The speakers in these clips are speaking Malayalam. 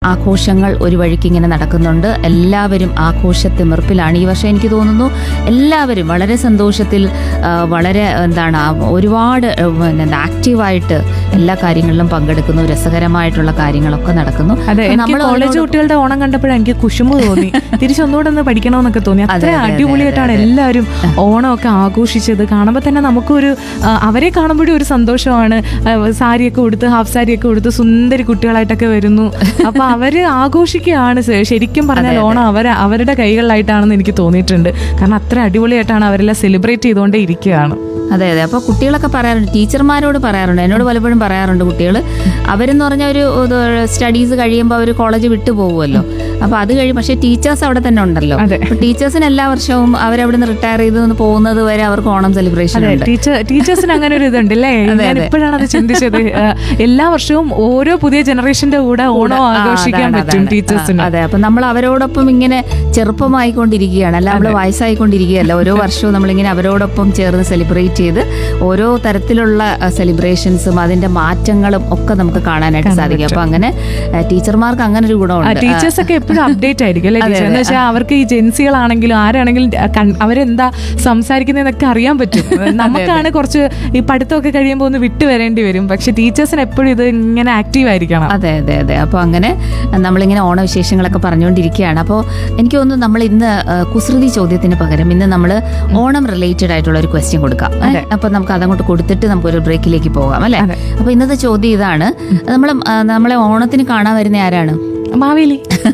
ആഘോഷങ്ങൾ ഒരു വഴിക്ക് ഇങ്ങനെ നടക്കുന്നുണ്ട് എല്ലാവരും ആഘോഷത്തിമിർപ്പിലാണ് ഈ വർഷം എനിക്ക് തോന്നുന്നു എല്ലാവരും വളരെ സന്തോഷത്തിൽ ആ, വളരെ എന്താണ് ആ, ഒരുപാട് ആ, പിന്നെ എന്താ ആക്റ്റീവായിട്ട് എല്ലാ കാര്യങ്ങളിലും പങ്കെടുക്കുന്നു രസകരമായിട്ടുള്ള കാര്യങ്ങളൊക്കെ നടക്കുന്നു അതെ എനിക്ക് നമ്മൾ കോളേജ് അതിനോട് കുട്ടികളുടെ ഓണം കണ്ടപ്പോഴാണ് എനിക്ക് കുശുമ്പ് തോന്നി തിരിച്ചൊന്നുകൂടെ ഒന്ന് പഠിക്കണമെന്നൊക്കെ തോന്നി അതെ, അത്ര അതെ, അതെ, അടിപൊളിയായിട്ടാണ് അതെ, അതെ. എല്ലാവരും ഓണമൊക്കെ ആഘോഷിച്ചത് കാണുമ്പോൾ തന്നെ നമുക്കൊരു ആ, അവരെ കാണുമ്പോഴും ഒരു സന്തോഷമാണ് ആ, സാരിയൊക്കെ ഉടുത്ത് ഹാഫ് സാരിയൊക്കെ ഉടുത്ത് സുന്ദരി കുട്ടികളായിട്ടൊക്കെ വരുന്നു അപ്പൊ അവര് ആഘോഷിക്കുകയാണ് ശ- ശരിക്കും പറഞ്ഞാൽ ഓണം അവർ അവരുടെ കൈകളിലായിട്ടാണെന്ന് എനിക്ക് തോന്നിയിട്ടുണ്ട് കാരണം അത്ര അടിപൊളിയായിട്ടാണ് അവരെല്ലാം സെലിബ്രേറ്റ് ചെയ്തുകൊണ്ടേ ഇരിക്കുകയാണ് അതെ അതെ അപ്പോൾ കുട്ടികളൊക്കെ പറയാറുണ്ട് ടീച്ചർമാരോട് പറയാറുണ്ട് എന്നോട് പലപ്പോഴും പറയാറുണ്ട് കുട്ടികൾ അവരെന്ന് പറഞ്ഞ ഒരു സ്റ്റഡീസ് കഴിയുമ്പോൾ അവർ കോളേജ് വിട്ടു പോകുമല്ലോ അപ്പോൾ അത് കഴിയും പക്ഷേ ടീച്ചേഴ്സ് അവിടെ തന്നെ ഉണ്ടല്ലോ അതെ. അപ്പോൾ ടീച്ചേഴ്സിന് എല്ലാ വർഷവും അവരവിടെ നിന്ന് റിട്ടയർ ചെയ്ത് നിന്ന് പോകുന്നത് വരെ അവർക്ക് ഓണം സെലിബ്രേഷൻ അതെ ഉണ്ട് ടീച്ചർ ടീച്ചേഴ്സിന് അങ്ങനെ ഒരു ഇതുണ്ട് അല്ലേ അതെ, ഞാൻ അതെ. ഇപ്പോഴാണ് അത് ചിന്തിച്ചത് ആ, എല്ലാ വർഷവും ഓരോ പുതിയ ജനറേഷന്റെ കൂടെ ഓണം ആ, ആഘോഷിക്കാൻ അതാണ്, പറ്റും അതാണ്. ടീച്ചേഴ്സിന് ആ, അതെ അപ്പൊ നമ്മൾ അവരോടൊപ്പം ഇങ്ങനെ ചെറുപ്പമായിക്കൊണ്ടിരിക്കുകയാണ് അല്ല നമ്മൾ വയസ്സായിക്കൊണ്ടിരിക്കുകയല്ല ഓരോ വർഷവും നമ്മളിങ്ങനെ അവരോടൊപ്പം ചേർന്ന് സെലിബ്രേറ്റ് ചെയ്ത് ഓരോ തരത്തിലുള്ള സെലിബ്രേഷൻസും അതിന്റെ മാറ്റങ്ങളും ഒക്കെ നമുക്ക് കാണാനായിട്ട് സാധിക്കും അപ്പൊ അങ്ങനെ ആ, ടീച്ചർമാർക്ക് അങ്ങനെ ഒരു ഗുണമുണ്ട് ടീച്ചേഴ്സ് ഒക്കെ എപ്പോഴും അപ്ഡേറ്റ് ആയിരിക്കും അല്ലേ ടീച്ചർ എന്ന് വെച്ചാൽ അവർക്ക് ഈ ജെൻസികളാണെങ്കിലും ആരാണെങ്കിലും ആ, കൺ- അവരെന്താ സംസാരിക്കുന്നതെന്നൊക്കെ അറിയാൻ പറ്റും നമുക്കാണ് കുറച്ച് ഈ പഠിത്തമൊക്കെ കഴിയുമ്പോൾ ഒന്ന് വിട്ടു വരേണ്ടി വരും പക്ഷെ ടീച്ചേഴ്സിന് എപ്പോഴും ഇത് ഇങ്ങനെ ആക്റ്റീവ് ആയിരിക്കണം അതെ അതെ അതെ അപ്പോൾ അങ്ങനെ നമ്മളിങ്ങനെ ഓണവിശേഷങ്ങളൊക്കെ പറഞ്ഞുകൊണ്ടിരിക്കുകയാണ് അപ്പോൾ എനിക്ക് തോന്നുന്നു നമ്മൾ ഇന്ന് ആ, കുസൃതി ചോദ്യത്തിന് പകരം ഇന്ന് നമ്മൾ ഓണം റിലേറ്റഡ് ആയിട്ടുള്ള ഒരു ക്വസ്റ്റ്യൻ കൊടുക്കാം അതെ. അപ്പോൾ നമുക്ക് അതങ്ങോട്ട് കൊടുത്തിട്ട് നമുക്കൊരു ബ്രേക്കിലേക്ക് പോകാം അല്ലേ അതെ. അപ്പോൾ ഇന്നത്തെ ചോദ്യം ഇതാണ് നമ്മൾ നമ്മളെ ഓണത്തിന് കാണാൻ വരുന്ന ആരാണ് മാവേലി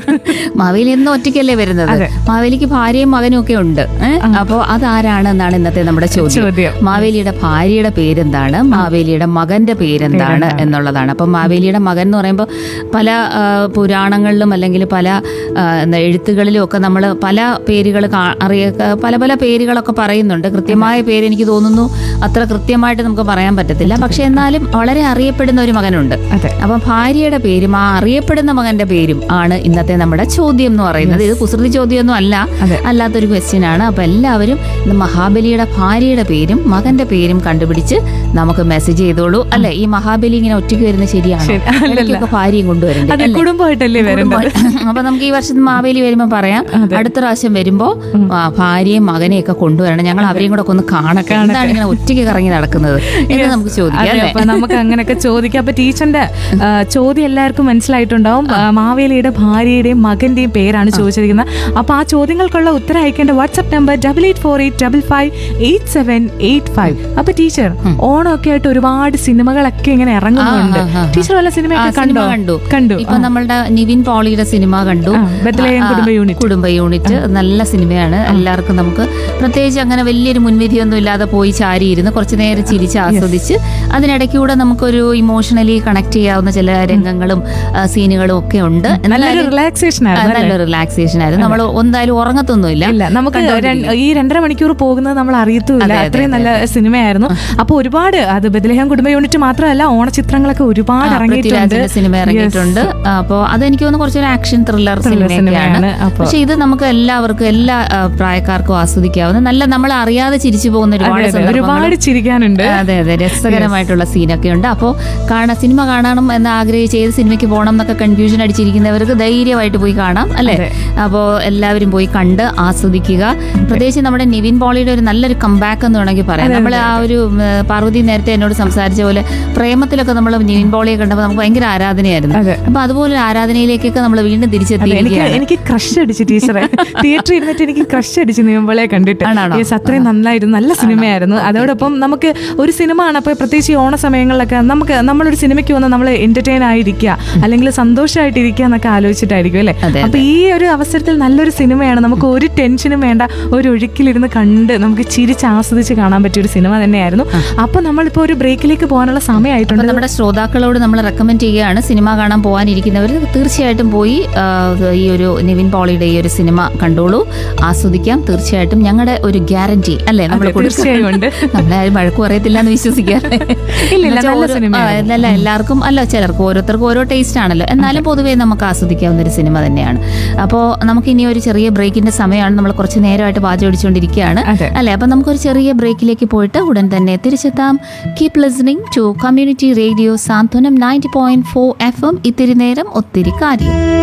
മാവേലി എന്നും ഒറ്റയ്ക്കല്ലേ വരുന്നത് അതെ. മാവേലിക്ക് ഭാര്യയും മകനും ഒക്കെ ഉണ്ട് അപ്പോൾ അതാരാണ് എന്നാണ് ഇന്നത്തെ നമ്മുടെ ചോദ്യം ചോദ്യം. മാവേലിയുടെ ഭാര്യയുടെ പേരെന്താണ് മാവേലിയുടെ മകന്റെ പേരെന്താണ് എന്നുള്ളതാണ് അപ്പം മാവേലിയുടെ മകൻ എന്ന് പറയുമ്പോൾ പല ആ, പുരാണങ്ങളിലും അല്ലെങ്കിൽ പല ആ, എന്താ എഴുത്തുകളിലും ഒക്കെ നമ്മൾ പല പേരുകൾ അറിയ പല പല പേരുകളൊക്കെ പറയുന്നുണ്ട് കൃത്യമായ പേര് എനിക്ക് തോന്നുന്നു അത്ര കൃത്യമായിട്ട് നമുക്ക് പറയാൻ പറ്റത്തില്ല പക്ഷെ എന്നാലും വളരെ അറിയപ്പെടുന്ന ഒരു മകനുണ്ട് അതെ അപ്പം ഭാര്യയുടെ പേരും ആ അറിയപ്പെടുന്ന മകന്റെ പേരും ആണ് ഇന്നത്തെ നമ്മുടെ ചോദ്യം എന്ന് പറയുന്നത് ഇത് കുസൃതി ചോദ്യമൊന്നും അല്ല അതെ. അല്ലാത്തൊരു ക്വസ്റ്റ്യൻ ആണ് അപ്പൊ എല്ലാവരും ഇന്ന് മഹാബലിയുടെ ഭാര്യയുടെ പേരും മകന്റെ പേരും കണ്ടുപിടിച്ച് നമുക്ക് മെസ്സേജ് ചെയ്തോളൂ അല്ലെ ഈ മഹാബലി ഇങ്ങനെ ഒറ്റയ്ക്ക് വരുന്നത് ശരിയാണോ ശരി. അല്ലല്ല. ഇടയ്ക്കൊക്കെ ഭാര്യയും കൊണ്ടുവരണ്ടേ അതെ അല്ലേ? കുടുംബമായിട്ടല്ലേ വരുന്നത് അപ്പൊ നമുക്ക് ഈ വർഷം മാവേലി വരുമ്പോ പറയാം അടുത്ത പ്രാവശ്യം വരുമ്പോ ആ, ഭാര്യയും മകനെയും ഒക്കെ കൊണ്ടുവരണം ഞങ്ങൾ അവരെയും കൂടെ ഒക്കെ ഒന്ന് കാണട്ടെ എന്താണ് ഇങ്ങനെ ഒറ്റയ്ക്ക് കറങ്ങി നടക്കുന്നത് എന്ന് നമുക്ക് ചോദിക്കാം അതെ അല്ലേ അപ്പൊ നമുക്ക് അങ്ങനെയൊക്കെ ചോദിക്കാം അപ്പൊ ടീച്ചറിന്റെ ആ, ചോദ്യം എല്ലാവർക്കും മനസ്സിലായിട്ടുണ്ടാവും ആ, മാവേലിയുടെ ഭാര്യയുടെയും മകന്റെയും പേരാണ് ചോദിച്ചിരിക്കുന്നത് അപ്പൊ ആ ചോദ്യങ്ങൾക്കുള്ള ഉത്തരം അയക്കേണ്ട WhatsApp number double eight four eight double five eight seven eight five അപ്പൊ ടീച്ചർ ഓണമൊക്കെ ആയിട്ട് ഒരുപാട് സിനിമകളൊക്കെ ഇങ്ങനെ ഇറങ്ങുന്നുണ്ട് ആ, ആ, ആ. ടീച്ചർ വല്ല ആ, സിനിമയൊക്കെ സിനിമ കണ്ടോ കണ്ടു കണ്ടു ഇപ്പൊ നമ്മളുടെ നിവിൻ പോളിയുടെ സിനിമ കണ്ടു ആ, ബethlehem ആ, കുടുംബ യൂണിറ്റ്. കുടുംബ യൂണിറ്റ് നല്ല സിനിമയാണ് എല്ലാവർക്കും നമുക്ക് പ്രത്യേകിച്ച് അങ്ങനെ വലിയൊരു മുൻവിധിയൊന്നും ഇല്ലാതെ പോയി ചാരിയിരുന്ന് കുറച്ചു നേരം ചിരിച്ച് ആസ്വദിച്ച് അതിനിടയ്ക്കൂടെ നമുക്കൊരു ഇമോഷണലി കണക്ട് ചെയ്യാവുന്ന ചില രംഗങ്ങളും ആ, സീനുകളും ഒക്കെ ഉണ്ട് നല്ലൊരു എന്നാലും, റിലാക്സേഷൻ ആ, ആയിരുന്നു അല്ലേ? നല്ലൊരു റിലാക്സേഷൻ ആയിരുന്നു നമ്മൾ എന്തായാലും ഉറങ്ങത്തൊന്നുമില്ല ഇല്ല നമുക്ക് രണ്ട്- ഈ രണ്ടര മണിക്കൂർ പോകുന്നത് നമ്മൾ അറിയത്തുമില്ല അതെ, അതെ, അത്രയും നല്ല സിനിമയായിരുന്നു അപ്പൊ ഒരുപാട് അത് ബദലഹം കുടുംബ യൂണിറ്റ് മാത്രമല്ല ഓണചിത്രങ്ങളൊക്കെ ഒരുപാട് ഇറങ്ങിയിട്ടുണ്ട് പൃഥ്വിരാജിന്റെ സിനിമ ഇറങ്ങിയിട്ടുണ്ട് അപ്പോൾ അതെനിക്ക് തോന്നുന്നു കുറച്ചൊരു ആക്ഷൻ ത്രില്ലർ സിനിമയൊക്കെയാണ് സിനിമയാണ്. അപ്പൊ- പക്ഷെ ഇത് നമുക്ക് എല്ലാവർക്കും എല്ലാ ആ, പ്രായക്കാർക്കും ആസ്വദിക്കാവുന്ന നല്ല നമ്മൾ അറിയാതെ ചിരിച്ചു പോകുന്ന ഒരുപാട് അതെ, അതെ, സന്ദർഭങ്ങളും ഒരുപാട് ചിരിക്കാനുണ്ട് അതെ അതെ രസകരമായിട്ടുള്ള സീനൊക്കെ ഉണ്ട് അപ്പോൾ കാണാൻ സിനിമ കാണണം എന്ന് ആഗ്രഹിച്ച് ഏത് സിനിമയ്ക്ക് പോകണം എന്നൊക്കെ കൺഫ്യൂഷൻ അടിച്ചിരിക്കുന്നവർക്ക് ധൈര്യമായിട്ട് പോയി കാണാം അല്ലേ അതെ. അപ്പോൾ എല്ലാവരും പോയി കണ്ട് ആസ്വദിക്കുക പ്രത്യേകിച്ച് നമ്മുടെ നിവിൻ പോളിയുടെ ഒരു നല്ലൊരു കംബാക്ക് എന്ന് വേണമെങ്കിൽ പറയാം നമ്മൾ ആ ഒരു ഉം, പാർവതി നേരത്തെ എന്നോട് സംസാരിച്ച പോലെ പ്രേമത്തിലൊക്കെ നമ്മൾ നിവിൻ പോളിയെ കണ്ടപ്പോൾ നമുക്ക് ഭയങ്കര ആരാധനയായിരുന്നു അതെ. അപ്പൊ അതുപോലെ ഒരു ആരാധനയിലേക്കൊക്കെ നമ്മൾ വീണ്ടും അതെ, എനിക്ക് തിരിച്ചെത്തിയിരിക്കുകയാണ് എനിക്ക് ക്രഷ് അടിച്ച് ടീച്ചറെ തിയേറ്ററിൽ ഇരുന്നിട്ട് എനിക്ക് ക്രഷ് അടിച്ച് നീമ്പളെ കണ്ടിട്ട് ആണാണോ? യെസ് അത്രയും നന്നായിരുന്നു നല്ല സിനിമയായിരുന്നു അതോടൊപ്പം നമുക്ക് ഒരു സിനിമ ആണ് അപ്പോൾ പ്രത്യേകിച്ച് ഈ ഓണ സമയങ്ങളിലൊക്കെ നമുക്ക് നമ്മളൊരു സിനിമയ്ക്ക് വന്ന് നമ്മൾ എന്റർടൈൻ ആയിരിക്കുക അല്ലെങ്കിൽ സന്തോഷമായിട്ടിരിക്കുക എന്നൊക്കെ ആലോചിച്ചിട്ടായിരിക്കും അല്ലേ അതെ, അപ്പൊ ഈ ഒരു അവസരത്തിൽ നല്ലൊരു സിനിമയാണ് നമുക്ക് ഒരു ടെൻഷനും വേണ്ട ഒരു ഒഴുക്കിലിരുന്ന് കണ്ട് നമുക്ക് ചിരിച്ച് ആസ്വദിച്ച് കാണാൻ പറ്റിയ ഒരു സിനിമ തന്നെയായിരുന്നു അപ്പൊ നമ്മളിപ്പോ ഒരു ബ്രേക്കിലേക്ക് പോകാനുള്ള അപ്പൊ സമയമായിട്ടുണ്ട് നമ്മുടെ ശ്രോതാക്കളോട് നമ്മൾ റെക്കമെൻഡ് ചെയ്യുകയാണ് സിനിമ കാണാൻ പോകാനിരിക്കുന്നവർ തീർച്ചയായിട്ടും പോയി ആ, ഈ ഒരു നിവിൻ പോളിയുടെ ഈ ഒരു സിനിമ കണ്ടോളൂ ആസ്വദിക്കാം തീർച്ചയായിട്ടും ഞങ്ങളുടെ ഒരു ഗ്യാരണ്ടി അല്ലേ നമ്മൾ അതെ, തീർച്ചയായും ഉണ്ട്. നമ്മളെ ആരും വഴക്ക് പറയത്തില്ല എന്ന് വിശ്വസിക്കാം ഇല്ല, എന്നുവെച്ചാൽ നല്ല ഓരോ- സിനിമയായിരുന്നു. ആ, അല്ല എല്ലാവർക്കും അല്ല ചിലർക്ക് ഓരോരുത്തർക്കും ഓരോ ടേസ്റ്റ് ആണല്ലോ എന്നാലും പൊതുവേ നമുക്ക് ആസ്വദിക്കാവുന്ന ഒരു സിനിമ തന്നെയാണ് അപ്പോൾ നമുക്ക് ഇനി ഒരു ചെറിയ ബ്രേക്കിന്റെ സമയമാണ് നമ്മൾ കുറച്ച് നേരമായിട്ട് പാചകം അടിച്ചുകൊണ്ടിരിക്കുകയാണ് അതെ. അല്ലെ അപ്പൊ നമുക്കൊരു ചെറിയ ബ്രേക്കിലേക്ക് പോയിട്ട് ഉടൻ തന്നെ തിരിച്ചെത്താം keep listening to community radio Santhwanam ninety point four F M ഇത്തിരി നേരം ഒത്തിരി കാര്യം